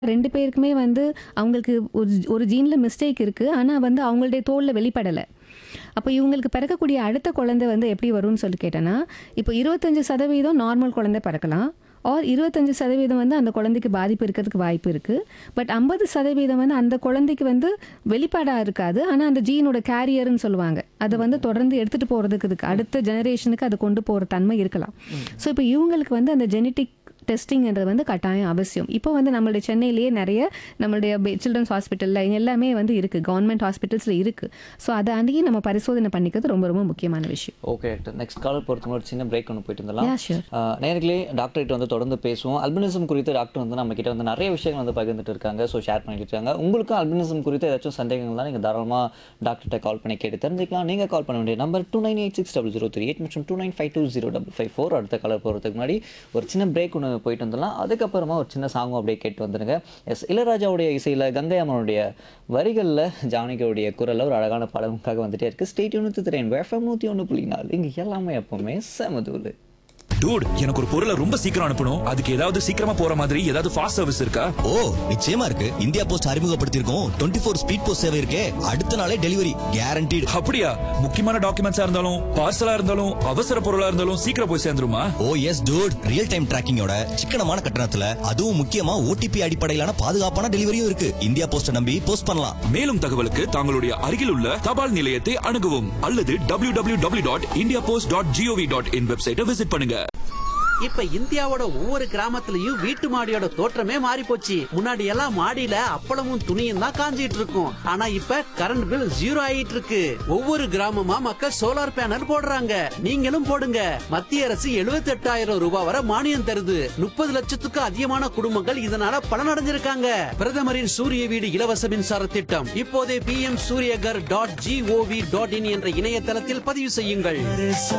2 பேருக்குமே வந்து அவங்களுக்கு ஒரு ஒரு ஜீன்ல மிஸ்டேக் இருக்கு. ஆனா வந்து அவங்களுடைய தோல்ல வெளிப்படல. அப்ப இவங்களுக்கு பிறக்கக்கூடிய அடுத்த குழந்தை வந்து எப்படி வரும்னு சொல்லி கேட்டேன்னா, இப்போ 25% நார்மல் குழந்தை பிறக்கலாம். ஆர் 25% வந்து அந்த குழந்தைக்கு பாதிப்பு இருக்கிறதுக்கு வாய்ப்பு இருக்கு. பட் 50% வந்து அந்த குழந்தைக்கு வந்து வெளிப்பாடா இருக்காது. ஆனா அந்த ஜீனோட கேரியர்ன்னு சொல்லுவாங்க. அத வந்து தொடர்ந்து எடுத்துட்டு போறதுக்கு இதுக்கு அடுத்த ஜெனரேஷனுக்கு அத கொண்டு போற தன்மை இருக்கலாம். ஸோ இப்போ இவங்களுக்கு வந்து அந்த ஜெனடிக் டெஸ்டிங்ன்றது வந்து கட்டாயம் அவசியம். இப்போ வந்து நம்மளுடைய சென்னையிலேயே நெறைய நம்மளுடைய பெ சில்ட்ரன்ஸ் ஹாஸ்பிட்டல்ல எல்லாமே வந்து இருக்கு. கவர்ன்மெண்ட் ஹாஸ்பிட்டல்ஸ்ல இருக்கு. ஸோ அத அணுகி நம்ம பரிசோதனை பண்ணிக்கிறது ரொம்ப ரொம்ப முக்கியமான விஷயம். ஓகே டாக்டர் நெக்ஸ்ட் காலர் பொறுத்தவரை ஒரு சின்ன பிரேக் ஒன்று போயிட்டு இருந்தலாம் Yeah, sure. நேர்களே டாக்டர் கிட்ட வந்து தொடர்ந்து பேசுவோம் அல்பினிசம் குறித்து டாக்டர் வந்து நம்ம கிட்ட வந்து நிறைய விஷயங்கள் வந்து பகிர்ந்துட்டு இருக்காங்க ஸோ ஷேர் பண்ணிட்டு இருக்காங்க உங்களுக்கும் அல்பினிசம் குறித்து ஏதாச்சும் சந்தேகங்கள்லாம் நீங்கள் தாராளமாக டாக்டர்கிட்ட கால் பண்ணி கேட்டு தெரிஞ்சுக்கலாம் நீங்கள் கால் பண்ண வேண்டிய number two nine eight six double zero three eight மற்றும் two nine five two zero double five four அடுத்த காலர் போகிறதுக்கு முன்னாடி ஒரு சின்ன பிரேக் ஒன்று போயிட்டு வந்துடலாம் அதுக்கப்புறமா ஒரு சின்ன சாங்கும் அப்படியே கேட்டு வந்துருங்க எஸ் இளையராஜாவுடைய இசையில் கங்கை அம்மனுடைய வரிகளில் ஜானகியோடைய குரலில் ஒரு அழகான படமுக்காக வந்துட்டே இருக்கு ஸ்டேட் ஒன்று திரையன் வேஃபம் நூற்றி ஒன்று புள்ளி நாலு இங்கே எல்லாமே எப்பவுமே செமதூள் டூட் எனக்கு ஒரு பொருளை ரொம்ப சீக்கிரம் அனுப்பணும் அதுக்கு ஏதாவது சீக்கிரமா போற மாதிரி ஏதாவது ஃபாஸ்ட் சர்வீஸ் இருக்கா ஓ நிச்சயமா இருக்கு இந்தியா போஸ்ட் அறிமுகப்படுத்தியிருக்கோம் டுவெண்ட்டி ஃபோர் ஸ்பீட் போஸ்ட் சேவை இருக்கே அடுத்த நாளே டெலிவரி கேரண்டீடு அப்படியா முக்கியமான டாக்குமெண்ட்ஸா இருந்தாலும் பார்சலா இருந்தாலும் அவசர பொருளா இருந்தாலும் சீக்கிரம் போய் சேர்ந்துருமா oh yes dude real time டிராக்கிங்கோட சிக்கனமான கட்டணத்துல அதுவும் முக்கியமா ஓடிபி அடிப்படையிலான பாதுகாப்பான டெலிவரியும் இருக்கு இந்தியா போஸ்ட நம்பி போஸ்ட் பண்ணலாம் மேலும் தகவலுக்கு தங்களுடைய அருகில் உள்ள தபால் நிலையத்தை அணுகவும் அல்லது W W W dot India post dot GOV dot in வெப்சைட்டை விசிட் பண்ணுங்க இப்ப இந்தியாவோட ஒவ்வொரு கிராமத்துலயும் வீட்டு மாடியோட தோற்றமே மாறி போச்சு முன்னாடி எல்லாம் மாடியில அப்பளமும் துணியும் தான் காஞ்சிட்டு இருக்கும் ஆனா இப்ப கரண்ட் பில் ஜீரோ ஆயிட்டு இருக்கு ஒவ்வொரு கிராமமா மக்கள் சோலார் பேனல் போடுறாங்க நீங்களும் போடுங்க மத்திய அரசு 78000 ரூபாய் வரை மானியம் தருது முப்பது லட்சத்துக்கு அதிகமான குடும்பங்கள் இதனால பலனடைஞ்சிருக்காங்க பிரதமரின் சூரிய வீடு இலவச மின்சார திட்டம் இப்போதே P M Suryaghar dot GOV dot in என்ற இணையதளத்தில் பதிவு செய்யுங்கள்